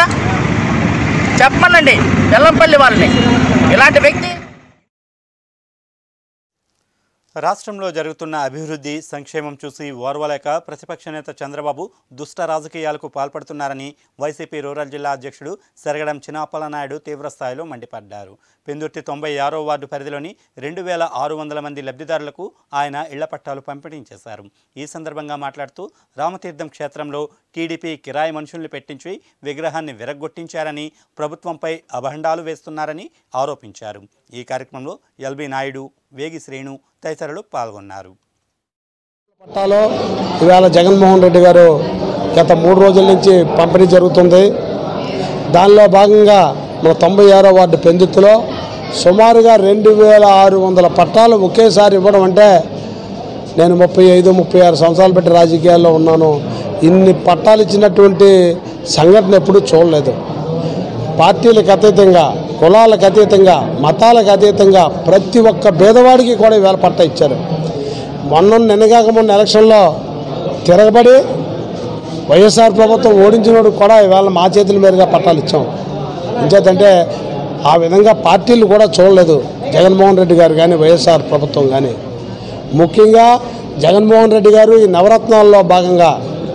చెప్పమనండి వెల్లంపల్లి వాళ్ళని ఇలాంటి వ్యక్తి రాష్ట్రంలో జరుగుతున్న అభివృద్ధి సంక్షేమం చూసి ఓర్వలేక ప్రతిపక్ష నేత చంద్రబాబు దుష్ట రాజకీయాలకు పాల్పడుతున్నారని వైసీపీ రూరల్ జిల్లా అధ్యక్షుడు సెరగడం చినాపల నాయుడు తీవ్రస్థాయిలో మండిపడ్డారు పెందుర్తి తొంభై ఆరో వార్డు పరిధిలోని రెండు వేల ఆరు వందల మంది లబ్ధిదారులకు ఆయన ఇళ్ల పట్టాలు పంపిణీ చేశారు ఈ సందర్భంగా మాట్లాడుతూ రామతీర్థం క్షేత్రంలో టీడీపీ కిరాయి మనుషుల్ని పెట్టించి విగ్రహాన్ని విరగ్గొట్టించారని ప్రభుత్వంపై అభండాలు వేస్తున్నారని ఆరోపించారు ఈ కార్యక్రమంలో ఎల్బీ నాయుడు వేగి శ్రేణు తదితరులు పాల్గొన్నారు పట్టాలో ఇవాళ జగన్మోహన్ రెడ్డి గారు గత మూడు రోజుల నుంచి పంపిణీ జరుగుతుంది దానిలో భాగంగా మన తొంభై ఆరో వార్డు పెందుతులో సుమారుగా రెండు వేల ఆరు వందల పట్టాలు ఒకేసారి ఇవ్వడం అంటే నేను ముప్పై ఐదు ముప్పై ఆరు సంవత్సరాలు బట్టి రాజకీయాల్లో ఉన్నాను ఇన్ని పట్టాలు ఇచ్చినటువంటి సంఘటన ఎప్పుడూ చూడలేదు పార్టీలకు అతీతంగా కులాలకు అతీతంగా మతాలకు అతీతంగా ప్రతి ఒక్క పేదవాడికి కూడా ఇవాళ పట్టా ఇచ్చారు మొన్న నిన్నగాక మొన్న ఎలక్షన్లో తిరగబడి వైఎస్ఆర్ ప్రభుత్వం ఓడించినోడు కూడా ఇవాళ మా చేతుల మీదుగా పట్టాలు ఇచ్చాం ఇంచేతంటే ఆ విధంగా పార్టీలు కూడా చూడలేదు జగన్మోహన్ రెడ్డి గారు కానీ వైఎస్ఆర్ ప్రభుత్వం కానీ ముఖ్యంగా జగన్మోహన్ రెడ్డి గారు ఈ నవరత్నాల్లో భాగంగా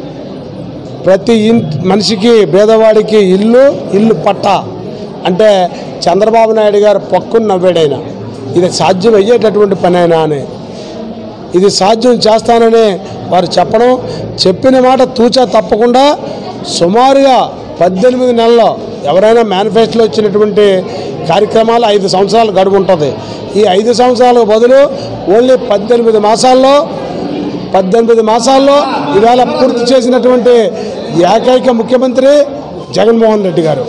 ప్రతి ఇంటి మనిషికి పేదవాడికి ఇల్లు ఇల్లు పట్ట అంటే చంద్రబాబు నాయుడు గారు పక్కున నవ్వాడైనా ఇది సాధ్యం అయ్యేటటువంటి పని అయినా అని ఇది సాధ్యం చేస్తానని వారు చెప్పడం చెప్పిన మాట తూచా తప్పకుండా సుమారుగా పద్దెనిమిది నెలల్లో ఎవరైనా మేనిఫెస్టోలో ఇచ్చినటువంటి కార్యక్రమాలు ఐదు సంవత్సరాలు గడువు ఉంటుంది ఈ ఐదు సంవత్సరాలకు బదులు ఓన్లీ పద్దెనిమిది మాసాల్లో పద్దెనిమిది మాసాల్లో ఇవాళ పూర్తి చేసినటువంటి ఏకైక ముఖ్యమంత్రి జగన్మోహన్ రెడ్డి గారు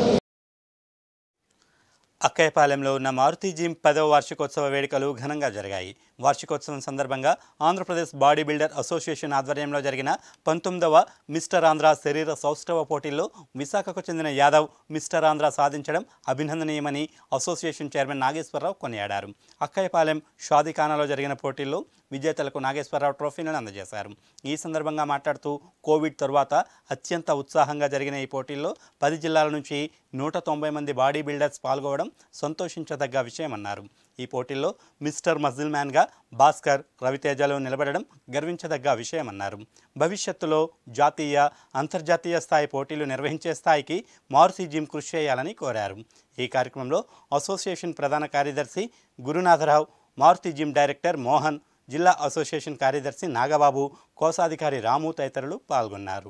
అక్కయ్యపాలెంలో ఉన్న మారుతి జిమ్ పదవ వార్షికోత్సవ వేడుకలు ఘనంగా జరిగాయి వార్షికోత్సవం సందర్భంగా ఆంధ్రప్రదేశ్ బాడీ బిల్డర్ అసోసియేషన్ ఆధ్వర్యంలో జరిగిన పంతొమ్మిదవ మిస్టర్ ఆంధ్ర శరీర సౌష్ఠవ పోటీల్లో విశాఖకు చెందిన యాదవ్ మిస్టర్ ఆంధ్ర సాధించడం అభినందనీయమని అసోసియేషన్ చైర్మన్ నాగేశ్వరరావు కొనియాడారు అక్కయ్యపాలెం షాదీఖానాలో జరిగిన పోటీల్లో విజేతలకు నాగేశ్వరరావు ట్రోఫీలను అందజేశారు ఈ సందర్భంగా మాట్లాడుతూ కోవిడ్ తరువాత అత్యంత ఉత్సాహంగా జరిగిన ఈ పోటీల్లో పది జిల్లాల నుంచి నూట తొంభై మంది బాడీ బిల్డర్స్ పాల్గొనడం సంతోషించదగ్గ విషయమన్నారు ఈ పోటీల్లో మిస్టర్ మజిల్ మ్యాన్గా భాస్కర్ రవితేజలు నిలబడడం గర్వించదగ్గ విషయమన్నారు భవిష్యత్తులో జాతీయ అంతర్జాతీయ స్థాయి పోటీలు నిర్వహించే స్థాయికి మారుతి జిమ్ కృషి చేయాలని కోరారు ఈ కార్యక్రమంలో అసోసియేషన్ ప్రధాన కార్యదర్శి గురునాథరావు మారుతి జిమ్ డైరెక్టర్ మోహన్ జిల్లా అసోసియేషన్ కార్యదర్శి నాగబాబు కోశాధికారి రాము తదితరులు పాల్గొన్నారు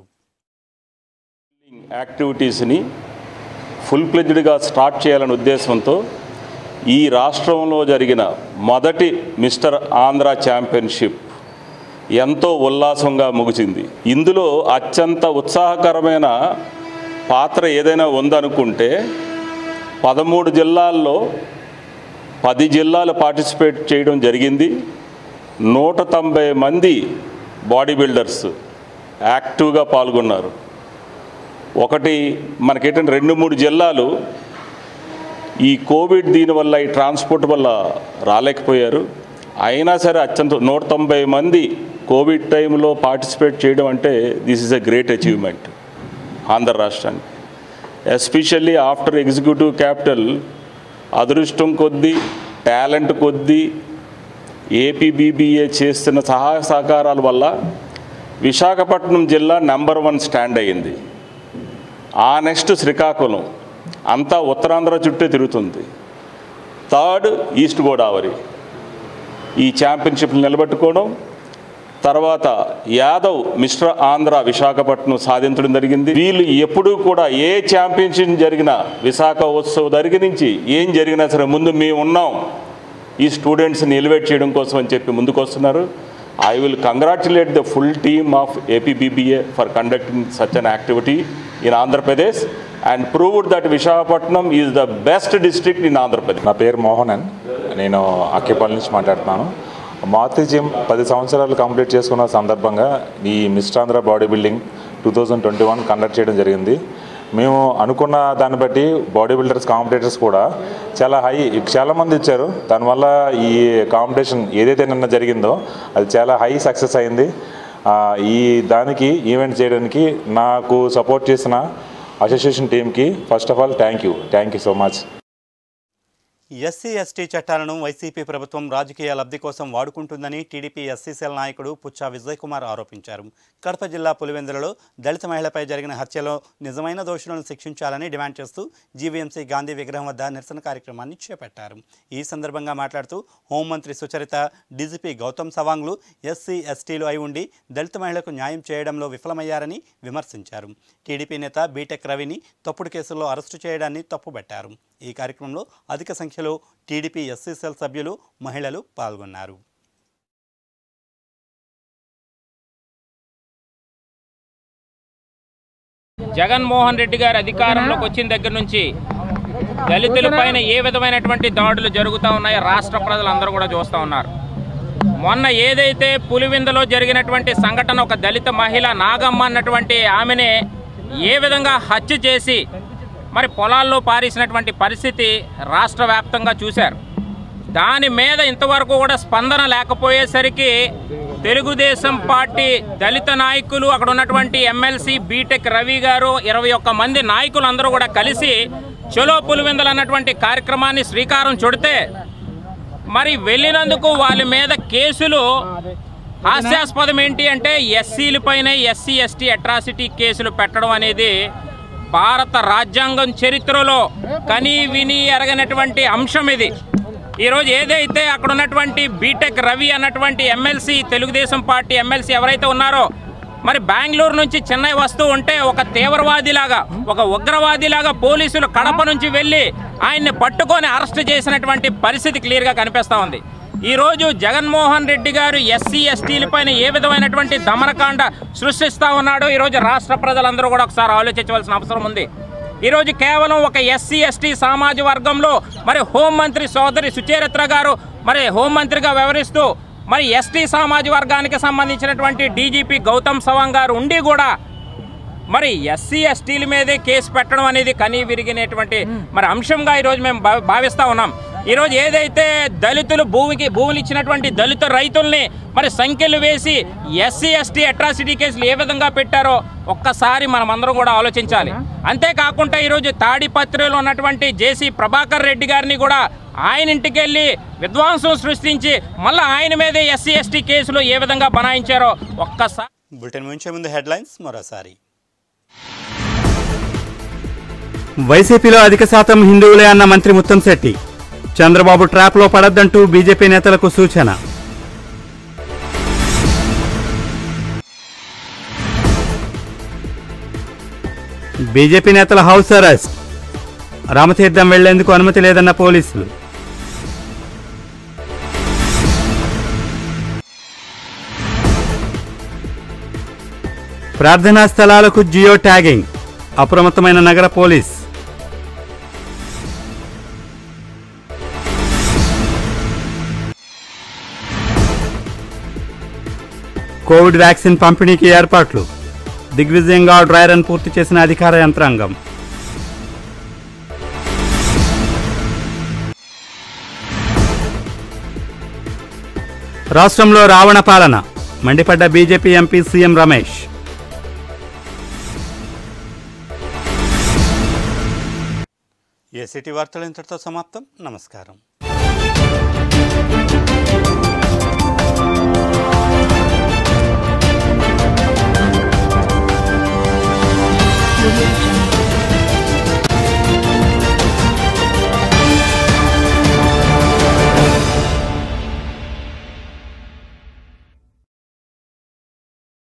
యాక్టివిటీస్ని ఫుల్ ప్లెజ్డ్గా స్టార్ట్ చేయాలనే ఉద్దేశంతో ఈ రాష్ట్రంలో జరిగిన మొదటి మిస్టర్ ఆంధ్ర ఛాంపియన్షిప్ ఎంతో ఉల్లాసంగా ముగిసింది ఇందులో అత్యంత ఉత్సాహకరమైన పాత్ర ఏదైనా ఉందనుకుంటే పదమూడు జిల్లాల్లో పది జిల్లాలు పార్టిసిపేట్ చేయడం జరిగింది నూట తొంభై మంది బాడీ బిల్డర్స్ యాక్టివ్గా పాల్గొన్నారు ఒకటి మనకేంటంటే రెండు మూడు జిల్లాలు ఈ కోవిడ్ దీనివల్ల ఈ ట్రాన్స్పోర్ట్ వల్ల రాలేకపోయారు అయినా సరే అత్యంత నూట తొంభై మంది కోవిడ్ టైంలో పార్టిసిపేట్ చేయడం అంటే this is a great achievement Andhra రాష్ట్రానికి ఎస్పెషల్లీ ఆఫ్టర్ ఎగ్జిక్యూటివ్ క్యాపిటల్ అదృష్టం కొద్దీ టాలెంట్ కొద్దీ ఏపీబీబీఏ చేస్తున్న సహాయ సహకారాల వల్ల విశాఖపట్నం జిల్లా నెంబర్ వన్ స్టాండ్ అయ్యింది ఆ నెక్స్ట్ శ్రీకాకుళం అంతా ఉత్తరాంధ్ర చుట్టే తిరుగుతుంది థర్డ్ ఈస్ట్ గోదావరి ఈ ఛాంపియన్షిప్లు నిలబెట్టుకోవడం తర్వాత యాదవ్ మిస్టర్ ఆంధ్ర విశాఖపట్నం సాధించడం జరిగింది వీళ్ళు ఎప్పుడూ కూడా ఏ ఛాంపియన్షిప్ జరిగినా విశాఖ ఉత్సవ దగ్గర నుంచి ఏం జరిగినా సరే ముందు మేము ఉన్నాం ఈ స్టూడెంట్స్ని ఎలివేట్ చేయడం కోసం అని చెప్పి ముందుకు వస్తున్నారు I will congratulate the full team of APBBA for conducting such an activity in Andhra Pradesh and proved that Visakhapatnam is the best district in Andhra Pradesh నా పేరు మోహనన్ నేను అక్కిపల్లి నుంచి మాట్లాడుతున్నాను మారుతి జిమ్ పది సంవత్సరాలు కంప్లీట్ చేసుకున్న సందర్భంగా ఈ మిస్టాంధ్ర body building two thousand twenty one conduct చేయడం జరిగింది మేము అనుకున్న దాన్ని బట్టి బాడీ బిల్డర్స్ కాంపిటేటర్స్ కూడా చాలా హై చాలామంది ఇచ్చారు దానివల్ల ఈ కాంపిటీషన్ ఏదైతే నిన్న జరిగిందో అది చాలా హై సక్సెస్ అయింది ఆ, ఈ దానికి ఈవెంట్ చేయడానికి నాకు సపోర్ట్ చేసిన అసోసియేషన్ టీమ్కి first of all thank you thank you so much SC ST చట్టాలను వైసీపీ ప్రభుత్వం రాజకీయ లబ్ధి కోసం వాడుకుంటుందని టీడీపీ ఎస్సీసీఎల్ నాయకుడు పుచ్చా విజయ్ కుమార్ ఆరోపించారు కడప జిల్లా పులివెందులలో దళిత మహిళపై జరిగిన హత్యలో నిజమైన దోషులను శిక్షించాలని డిమాండ్ చేస్తూ జీవీఎంసీ గాంధీ విగ్రహం వద్ద నిరసన కార్యక్రమాన్ని చేపట్టారు ఈ సందర్భంగా మాట్లాడుతూ హోంమంత్రి సుచరిత డీజీపీ గౌతమ్ సవాంగ్లు ఎస్సీ ఎస్టీలు అయి ఉండి దళిత మహిళలకు న్యాయం చేయడంలో విఫలమయ్యారని విమర్శించారు టీడీపీ నేత బీటెక్ రవిని తప్పుడు కేసుల్లో అరెస్టు చేయడాన్ని తప్పుబట్టారు ఈ కార్యక్రమంలో అధిక సంఖ్యలో టీడీపీ ఎస్సీ సెల్ సభ్యులు మహిళలు పాల్గొన్నారు జగన్మోహన్ రెడ్డి గారు అధికారంలోకి వచ్చిన దగ్గర నుంచి దళితుల పైన ఏ విధమైనటువంటి దాడులు జరుగుతూ ఉన్నాయో రాష్ట్ర ప్రజలందరూ కూడా చూస్తూ ఉన్నారు మొన్న ఏదైతే పులివిందలో జరిగినటువంటి సంఘటన ఒక దళిత మహిళ నాగమ్మ అన్నటువంటి ఆమెనే ఏ విధంగా హత్య చేసి మరి పొలాల్లో పారేసినటువంటి పరిస్థితి రాష్ట్ర వ్యాప్తంగా చూశారు దాని మీద ఇంతవరకు కూడా స్పందన లేకపోయేసరికి తెలుగుదేశం పార్టీ దళిత నాయకులు అక్కడ ఉన్నటువంటి ఎమ్మెల్సీ బీటెక్ రవి గారు ఇరవై ఒక్క మంది నాయకులు అందరూ కూడా కలిసి చలో పులివెందలు అన్నటువంటి కార్యక్రమాన్ని శ్రీకారం చుడితే మరి వెళ్ళినందుకు వాళ్ళ మీద కేసులు హాస్యాస్పదం ఏంటి అంటే ఎస్సీల పైన ఎస్సీ ఎస్టీ అట్రాసిటీ కేసులు పెట్టడం అనేది భారత రాజ్యాంగం చరిత్రలో కని విని ఎరగనటువంటి అంశం ఇది ఈరోజు ఏదైతే అక్కడ ఉన్నటువంటి బీటెక్ రవి అన్నటువంటి ఎమ్మెల్సీ తెలుగుదేశం పార్టీ ఎమ్మెల్సీ ఎవరైతే ఉన్నారో మరి బెంగళూరు నుంచి చెన్నై వస్తూ ఉంటే ఒక తీవ్రవాదిలాగా ఒక ఉగ్రవాదిలాగా పోలీసులు కడప నుంచి వెళ్ళి ఆయన్ని పట్టుకొని అరెస్ట్ చేసినటువంటి పరిస్థితి క్లియర్గా కనిపిస్తూ ఉంది ఈరోజు జగన్మోహన్ రెడ్డి గారు ఎస్సీ ఎస్టీలపైన ఏ విధమైనటువంటి దమనకాండ సృష్టిస్తూ ఉన్నాడో ఈరోజు రాష్ట్ర ప్రజలందరూ కూడా ఒకసారి ఆలోచించవలసిన అవసరం ఉంది ఈరోజు కేవలం ఒక ఎస్సీ ఎస్టీ సామాజ వర్గంలో మరి హోంమంత్రి సోదరి సుచరిత్ర గారు మరి హోంమంత్రిగా వ్యవహరిస్తూ మరి ఎస్టీ సామాజ వర్గానికి సంబంధించినటువంటి డీజీపీ గౌతమ్ సవాంగ్ గారు ఉండి కూడా మరి ఎస్సీ ఎస్టీల మీదే కేసు పెట్టడం అనేది కనీ విరిగినటువంటి మరి అంశంగా ఈరోజు మేము భా భావిస్తూ ఉన్నాం ఈరోజు ఏదైతే దళితులు భూమికి భూములు ఇచ్చినటువంటి దళిత రైతుల్ని మరి సంఖ్యలు వేసి ఎస్సీ ఎస్టీ అట్రాసిటీ కేసులు ఏ విధంగా పెట్టారో ఒక్కసారి మనం అందరం కూడా ఆలోచించాలి అంతేకాకుండా ఈరోజు తాడిపత్రిలో ఉన్నటువంటి జేసీ ప్రభాకర్ రెడ్డి గారిని కూడా ఆయన ఇంటికి వెళ్ళి విధ్వంసం సృష్టించి మళ్ళీ ఆయన మీదే ఎస్సీ ఎస్టీ కేసులు ఏ విధంగా బనాయించారో ఒక్కసారి బులెటిన్ ముంచే ముందు హెడ్లైన్స్ మరోసారి వైసీపీలో అధిక శాతం హిందువులే అన్న మంత్రి ముత్తంశెట్టి చంద్రబాబు ట్రాప్లో పడద్దంటూ బీజేపీ నేతలకు సూచన బీజేపీ నేతల హౌస్ అరెస్ట్ రామతీర్థం వెళ్లేందుకు అనుమతి లేదన్న పోలీసులు ప్రార్థనా స్థలాలకు జియో ట్యాగింగ్ అప్రమత్తమైన నగర పోలీస్ కోవిడ్ వ్యాక్సిన్ పంపిణీకి ఏర్పాట్లు దిగ్విజయంగా డ్రై రన్ పూర్తి చేసిన అధికార యంత్రాంగం రాష్ట్రంలో రావణ పాలన మండిపడ్డ BJP MP CM Ramesh A city వార్తలు ఇంతటితో సమాప్తం నమస్కారం